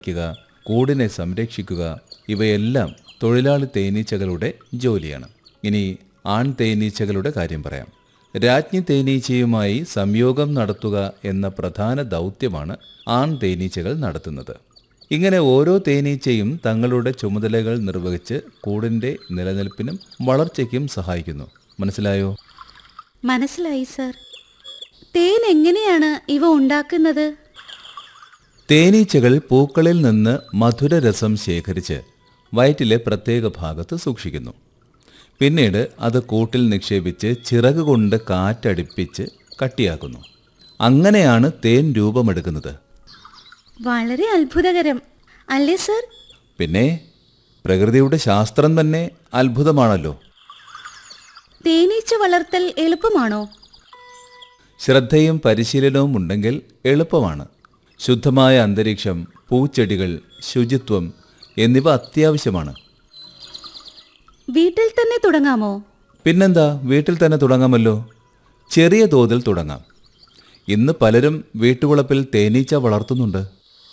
ക്കുക കൂടിനെ സംരക്ഷിക്കുക ഇവയെല്ലാം തൊഴിലാളി തേനീച്ചകളുടെ ജോലിയാണ് ഇനി ആൺ തേനീച്ചകളുടെ കാര്യം പറയാം രാജ്ഞി തേനീച്ചയുമായി സംയോഗം നടത്തുക എന്ന പ്രധാന ദൗത്യമാണ് ആൺ തേനീച്ചകൾ നടത്തുന്നത് ഇങ്ങനെ ഓരോ തേനീച്ചയും തങ്ങളുടെ ചുമതലകൾ നിർവഹിച്ച് കൂടിൻ്റെ നിലനിൽപ്പിനും വളർച്ചയ്ക്കും സഹായിക്കുന്നു മനസ്സിലായോ മനസ്സിലായി സർ തേൻ എങ്ങനെയാണ് ഇവ ഉണ്ടാക്കുന്നത് തേനീച്ചകൾ പൂക്കളിൽ നിന്ന് മധുരരസം ശേഖരിച്ച് വയറ്റിലെ പ്രത്യേക ഭാഗത്ത് സൂക്ഷിക്കുന്നു പിന്നീട് അത് കൂട്ടിൽ നിക്ഷേപിച്ച് ചിറക് കൊണ്ട് കാറ്റടിപ്പിച്ച് കട്ടിയാക്കുന്നു അങ്ങനെയാണ് തേൻ രൂപമെടുക്കുന്നത് വളരെ അത്ഭുതകരം അല്ലേ സർ പിന്നെ പ്രകൃതിയുടെ ശാസ്ത്രം തന്നെ അത്ഭുതമാണല്ലോ തേനീച്ച വളർത്തൽ എളുപ്പമാണോ ശ്രദ്ധയും പരിശീലനവും ഉണ്ടെങ്കിൽ എളുപ്പമാണ് ശുദ്ധമായ അന്തരീക്ഷം പൂച്ചെടികൾ ശുചിത്വം എന്നിവ അത്യാവശ്യമാണ് വീട്ടിൽ തന്നെ തുടങ്ങാമോ പിന്നെന്താ വീട്ടിൽ തന്നെ തുടങ്ങാമല്ലോ ചെറിയ തോതിൽ തുടങ്ങാം ഇന്ന് പലരും വീട്ടുവളപ്പിൽ തേനീച്ച വളർത്തുന്നുണ്ട്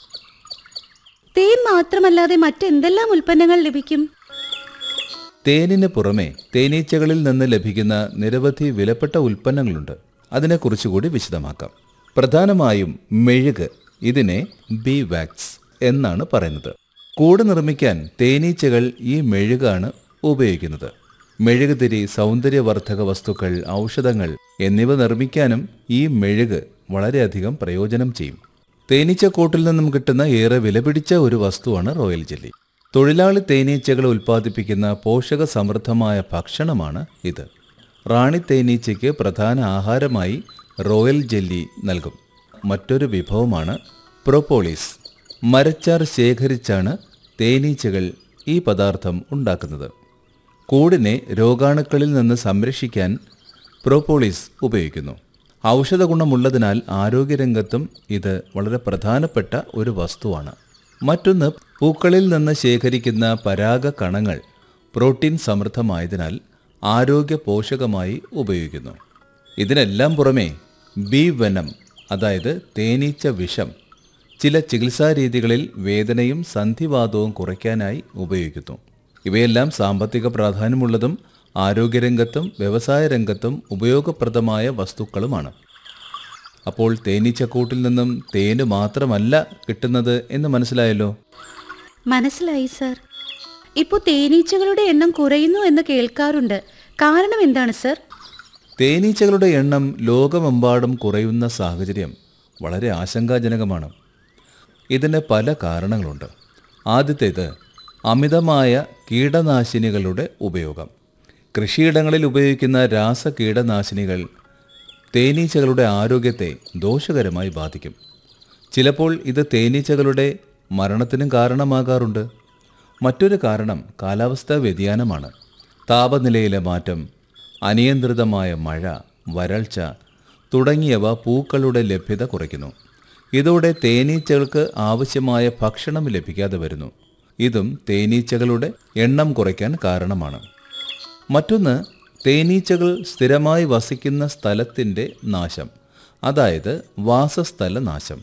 തേൻ മാത്രമല്ലാതെ മറ്റെന്തെല്ലാം ഉൽപ്പന്നങ്ങൾ ലഭിക്കും തേനിന് പുറമെ തേനീച്ചകളിൽ നിന്ന് ലഭിക്കുന്ന നിരവധി വിലപ്പെട്ട ഉൽപ്പന്നങ്ങളുണ്ട് അതിനെക്കുറിച്ചുകൂടി വിശദമാക്കാം പ്രധാനമായും മെഴുക് ഇതിനെ ബി വാക്സ് എന്നാണ് പറയുന്നത് കൂട് നിർമ്മിക്കാൻ തേനീച്ചകൾ ഈ മെഴുകാണ് ഉപയോഗിക്കുന്നത് മെഴുകുതിരി സൗന്ദര്യവർദ്ധക വസ്തുക്കൾ ഔഷധങ്ങൾ എന്നിവ നിർമ്മിക്കാനും ഈ മെഴുക് വളരെയധികം പ്രയോജനം ചെയ്യും തേനീച്ചക്കൂട്ടിൽ നിന്നും കിട്ടുന്ന ഏറെ വിലപിടിച്ച ഒരു വസ്തുവാണ് റോയൽ ജെല്ലി തൊഴിലാളി തേനീച്ചകൾ ഉൽപ്പാദിപ്പിക്കുന്ന പോഷക സമൃദ്ധമായ ഭക്ഷണമാണ് ഇത് റാണി തേനീച്ചയ്ക്ക് പ്രധാന ആഹാരമായി റോയൽ ജെല്ലി നൽകും മറ്റൊരു വിഭവമാണ് പ്രൊപ്പോളിസ് മരച്ചാർ ശേഖരിച്ചാണ് തേനീച്ചകൾ ഈ പദാർത്ഥം ഉണ്ടാക്കുന്നത് കൂടിനെ രോഗാണുക്കളിൽ നിന്ന് സംരക്ഷിക്കാൻ പ്രോപ്പോളിസ് ഉപയോഗിക്കുന്നു ഔഷധ ഗുണമുള്ളതിനാൽ ആരോഗ്യരംഗത്തും ഇത് വളരെ പ്രധാനപ്പെട്ട ഒരു വസ്തുവാണ് മറ്റൊന്ന് പൂക്കളിൽ നിന്ന് ശേഖരിക്കുന്ന പരാഗ കണങ്ങൾ പ്രോട്ടീൻ സമൃദ്ധമായതിനാൽ ആരോഗ്യ പോഷകമായി ഉപയോഗിക്കുന്നു ഇതിനെല്ലാം പുറമെ ബി വനം അതായത് തേനീച്ച വിഷം ചില ചികിത്സാരീതികളിൽ വേദനയും സന്ധിവാതവും കുറയ്ക്കാനായി ഉപയോഗിക്കുന്നു ഇവയെല്ലാം സാമ്പത്തിക പ്രാധാന്യമുള്ളതും ആരോഗ്യരംഗത്തും വ്യവസായ രംഗത്തും ഉപയോഗപ്രദമായ വസ്തുക്കളുമാണ് അപ്പോൾ തേനീച്ചക്കൂട്ടിൽ നിന്നും തേന് മാത്രമല്ല കിട്ടുന്നത് എന്ന് മനസ്സിലായല്ലോ മനസ്സിലായി സർ ഇപ്പോൾ തേനീച്ചകളുടെ എണ്ണം കുറയുന്നു എന്ന് കേൾക്കാറുണ്ട് കാരണം എന്താണ് സർ തേനീച്ചകളുടെ എണ്ണം ലോകമെമ്പാടും കുറയുന്ന സാഹചര്യം വളരെ ആശങ്കാജനകമാണ് ഇതിന് പല കാരണങ്ങളുണ്ട് ആദ്യത്തേത് അമിതമായ കീടനാശിനികളുടെ ഉപയോഗം കൃഷിയിടങ്ങളിൽ ഉപയോഗിക്കുന്ന രാസ കീടനാശിനികൾ തേനീച്ചകളുടെ ആരോഗ്യത്തെ ദോഷകരമായി ബാധിക്കും ചിലപ്പോൾ ഇത് തേനീച്ചകളുടെ മരണത്തിനും കാരണമാകാറുണ്ട് മറ്റൊരു കാരണം കാലാവസ്ഥാ വ്യതിയാനമാണ് താപനിലയിലെ മാറ്റം അനിയന്ത്രിതമായ മഴ വരൾച്ച തുടങ്ങിയവ പൂക്കളുടെ ലഭ്യത കുറയ്ക്കുന്നു ഇതോടെ തേനീച്ചകൾക്ക് ആവശ്യമായ ഭക്ഷണം ലഭിക്കാതെ വരുന്നു ഇതും തേനീച്ചകളുടെ എണ്ണം കുറയ്ക്കാൻ കാരണമാണ് മറ്റൊന്ന് തേനീച്ചകൾ സ്ഥിരമായി വസിക്കുന്ന സ്ഥലത്തിൻ്റെ നാശം അതായത് വാസസ്ഥല നാശം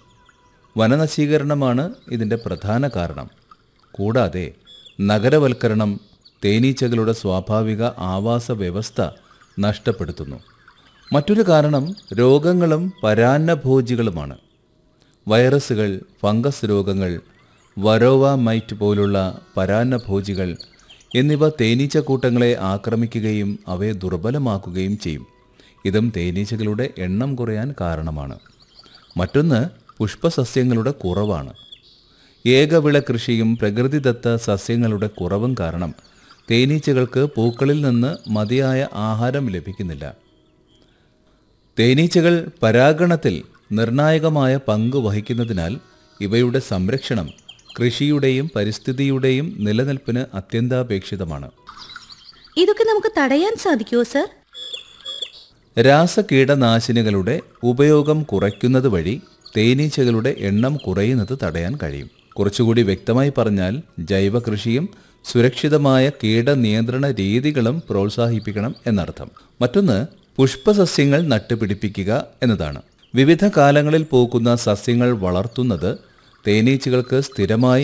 വനനശീകരണമാണ് ഇതിൻ്റെ പ്രധാന കാരണം കൂടാതെ നഗരവൽക്കരണം തേനീച്ചകളുടെ സ്വാഭാവിക ആവാസ വ്യവസ്ഥ നഷ്ടപ്പെടുത്തുന്നു മറ്റൊരു കാരണം രോഗങ്ങളും പരാന്നഭോജികളുമാണ് വൈറസുകൾ ഫംഗസ് രോഗങ്ങൾ വരോവ മൈറ്റ് പോലുള്ള പരാന്നഭോജികൾ എന്നിവ തേനീച്ചക്കൂട്ടങ്ങളെ ആക്രമിക്കുകയും അവയെ ദുർബലമാക്കുകയും ചെയ്യും ഇതും തേനീച്ചകളുടെ എണ്ണം കുറയാൻ കാരണമാണ് മറ്റൊന്ന് പുഷ്പസസ്യങ്ങളുടെ കുറവാണ് ഏകവിള കൃഷിയും പ്രകൃതിദത്ത സസ്യങ്ങളുടെ കുറവും കാരണം തേനീച്ചകൾക്ക് പൂക്കളിൽ നിന്ന് മതിയായ ആഹാരം ലഭിക്കുന്നില്ല തേനീച്ചകൾ പരാഗണത്തിൽ നിർണായകമായ പങ്ക് വഹിക്കുന്നതിനാൽ ഇവയുടെ സംരക്ഷണം കൃഷിയുടെയും പരിസ്ഥിതിയുടെയും നിലനിൽപ്പിന് അത്യന്താപേക്ഷിതമാണ് ഇതൊക്കെ നമുക്ക് തടയാൻ സാധിക്കുമോ സർ രാസകീടനാശിനികളുടെ ഉപയോഗം കുറയ്ക്കുന്നത് വഴി തേനീച്ചകളുടെ എണ്ണം കുറയുന്നത് തടയാൻ കഴിയും കുറച്ചുകൂടി വ്യക്തമായി പറഞ്ഞാൽ ജൈവ കൃഷിയും സുരക്ഷിതമായ കീടനിയന്ത്രണ രീതികളും പ്രോത്സാഹിപ്പിക്കണം എന്നർത്ഥം മറ്റൊന്ന് പുഷ്പസസ്യങ്ങൾ നട്ടുപിടിപ്പിക്കുക എന്നതാണ് വിവിധ കാലങ്ങളിൽ പൂക്കുന്ന സസ്യങ്ങൾ വളർത്തുന്നത് തേനീച്ചകൾക്ക് സ്ഥിരമായി